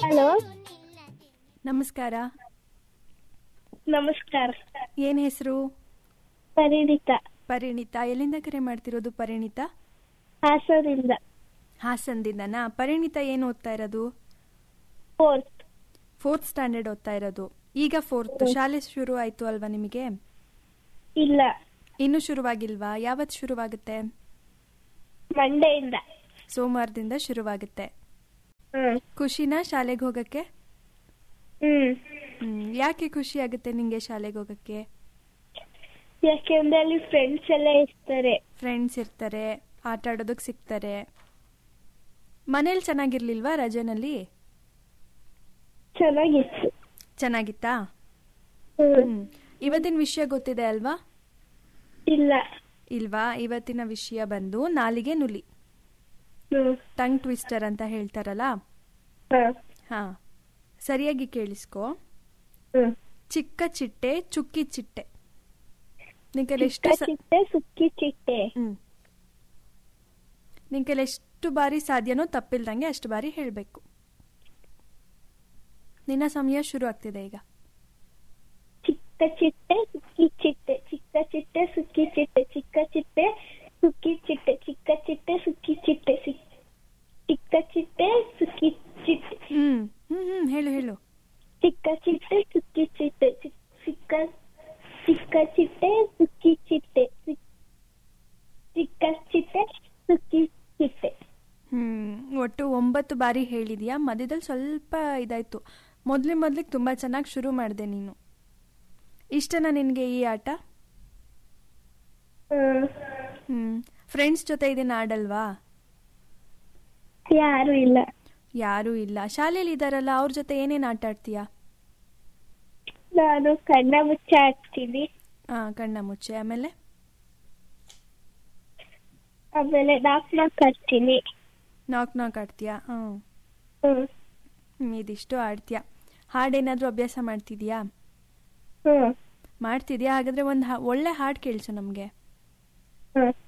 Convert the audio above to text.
Hello ನಮಸ್ಕಾರ ನಮಸ್ಕಾರ ಏನ್ ಹೆಸರು ಪರಿಣಿತ ಪರಿಣಿತ ಎಲ್ಲಿಂದ ಕರೆ ಮಾಡ್ತಿರೋದು ಪರಿಣಿತ ಹಾಸನದಿಂದ ಹಾಸನದಿಂದನಾ ಪರಿಣಿತ ಏನು ಓದ್ತಾ ಇರೋದು ಫೋರ್ತ್ ಫೋರ್ತ್ ಸ್ಟ್ಯಾಂಡರ್ಡ್ ಓದ್ತಾ ಇರೋದು ಈಗ ಫೋರ್ತ್ ಶಾಲೆ ಶುರು ಆಯ್ತು ಅಲ್ವಾ ನಿಮಗೆ ಇಲ್ಲ ಇನ್ನು ಶುರುವಾಗಿಲ್ವಾ ಯಾವತ್ತು ಶುರುವಾಗುತ್ತೆ ಮಂಡೆಯಿಂದ ಸೋಮವಾರದಿಂದ ಶುರುವಾಗುತ್ತೆ ಹ್ಮ್ ಖುಷಿನಾ ಶಾಲೆಗೆ ಹೋಗಕ್ಕೆ ಹ್ಮ್ ಹ್ಮ್ ಯಾಕೆ ಖುಷಿ ಆಗುತ್ತೆ ನಿಂಗೆ ಶಾಲೆಗೆ ಹೋಗಕ್ಕೆ ಯಾಕೆಂದ್ರೆ ಅಲ್ಲಿ ಫ್ರೆಂಡ್ಸ್ ಎಲ್ಲ ಇರ್ತಾರೆ ಫ್ರೆಂಡ್ಸ್ ಇರ್ತಾರೆ ಆಟ ಆಡೋದಕ್ಕೆ ಸಿಗ್ತಾರೆ ಮನೇಲಿ ಚೆನ್ನಾಗಿರ್ಲಿಲ್ವಾ ರಜೆನಲ್ಲಿ ಚೆನ್ನಾಗಿತ್ತು ಚೆನ್ನಾಗಿತ್ತಾ ಹ್ಮ್ ಹ್ಮ್ ಇವತ್ತಿನ ವಿಷಯ ಗೊತ್ತಿದೆ ಅಲ್ವಾ ಇಲ್ಲ ಇಲ್ವಾ ಇವತ್ತಿನ ವಿಷಯ ಬಂದು ನಾಲಿಗೆ ನುಲಿ ಹ್ಮ್ ಟಂಗ್ ಟ್ವಿಸ್ಟರ್ ಅಂತ ಹೇಳ್ತಾರಲ್ಲ ಹ. ಹಾ ಸರಿಯಾಗಿ ಕೇಳಿಸ್ಕೊ ಹ್ಮ್ ಚಿಕ್ಕ ಚಿಟ್ಟೆ ಚುಕ್ಕಿ ಚಿಟ್ಟೆ ನಿಂಕಲ್ಲಿ ಎಷ್ಟು ಚಿಕ್ಕ ಸ- ಚಿಟ್ಟೆ ಸುಕ್ಕಿ ಚಿಟ್ಟೆ ಹ್ಮ್ ನಿಂಕಲ್ಲಿ ಎಷ್ಟು ಬಾರಿ ಸಾಧ್ಯನೋ ತಪ್ಪಿಲ್ದಂಗೆ ಅಷ್ಟು ಬಾರಿ ಹೇಳಬೇಕು ನಿನ್ನ ಸಮಯ ಶುರು ಆಗ್ತಿದೆ ಈಗ ಚಿಕ್ಕ ಚಿಟ್ಟೆ ಸುಕ್ಕಿ ಚಿಟ್ಟೆ ಚಿಕ್ಕ ಚಿಟ್ಟೆ ಸುಕ್ಕಿ ಚಿಟ್ಟೆ ಚಿಕ್ಕ ಚಿಟ್ಟೆ ಸುಕ್ಕಿ ಚಿಟ್ಟೆ ಚಿಕ್ಕ ಚಿಟ್ಟೆ ಸುಕ್ಕಿ ಚಿಟ್ಟೆ ಸಿಕ್- ಚಿಕ್ಕ ಚಿಟ್ಟೆ ಸುಕ್ಕಿ ಚಿಟ್ಟೆ ಹ್ಮ್ ಹ್ಮ್ ಹ್ಮ್ ಹೇಳು ಹೇಳು ಚಿಕ್ಕ ಚಿಟ್ಟೆ ಸುಕ್ಕಿ ಚಿಟ್ಟೆ ಚಿಕ್- ಚಿಕ್ಕ ಚಿಕ್ಕ ಚಿಟ್ಟೆ ಸುಕ್ಕಿ ಚಿಟ್ಟೆ ಚಿಕ್- ಚಿಕ್ಕ ಚಿಟ್ಟೆ ಸುಕ್ಕಿ ಚಿಟ್ಟೆ ಹ್ಮ್ ಒಟ್ಟು ಒಂಬತ್ತು ಬಾರಿ ಹೇಳಿದ್ಯಾ ಮಧ್ಯದಲ್ಲಿ ಸ್ವಲ್ಪ ಇದಾಯ್ತು ಮೊದ್ಲು ಮೊದ್ಲಿಗೆ ತುಂಬಾ ಚೆನ್ನಾಗಿ ಶುರು ಮಾಡಿದೆ ನೀನು ಇಷ್ಟನಾ ನಿನ್ಗೆ ಈ ಆಟ ಹ್ಮ್. ಹ್ಮ್ ಫ್ರೆಂಡ್ಸ್ ಜೊತೆ ಇದನ್ನ ಆಡಲ್ವಾ ಯಾರು ಇಲ್ಲ ಯಾರೂ ಇಲ್ಲ ಶಾಲೆಯಲ್ಲಿ ಇದಾರಲ್ಲ ಅವ್ರ ಜೊತೆ ಏನೇನ್ ಆಟ ಆಡ್ತೀಯಾ ನಾನು ಕಣ್ಣ ಮುಚ್ಚ ಹಾಕ್ತೀನಿ ಆ ಕಣ್ಣ ಮುಚ್ಚೆ ಆಮೇಲೆ ಆಮೇಲೆ ನಾಕ್ ನಾಕ್ ಹಾಕ್ತೀನಿ ನಾಕ್ ನಾಕ್ ಆಡ್ತೀಯಾ ಹ್ಮ್ ಹ್ಮ್ ಹ್ಮ್, ಇದಿಷ್ಟು ಆಡ್ತೀಯಾ ಹಾಡೇನಾದ್ರೂ ಅಭ್ಯಾಸ ಮಾಡ್ತಿದ್ಯಾ ಹ್ಮ್ ಮಾಡ್ತಿದ್ಯಾ ಹಾಗಾದ್ರೆ ಒಂದು ಒಳ್ಳೆ ಹಾಡು ಕೇಳಿಸು ನಮಗೆ ಹ್ಮ್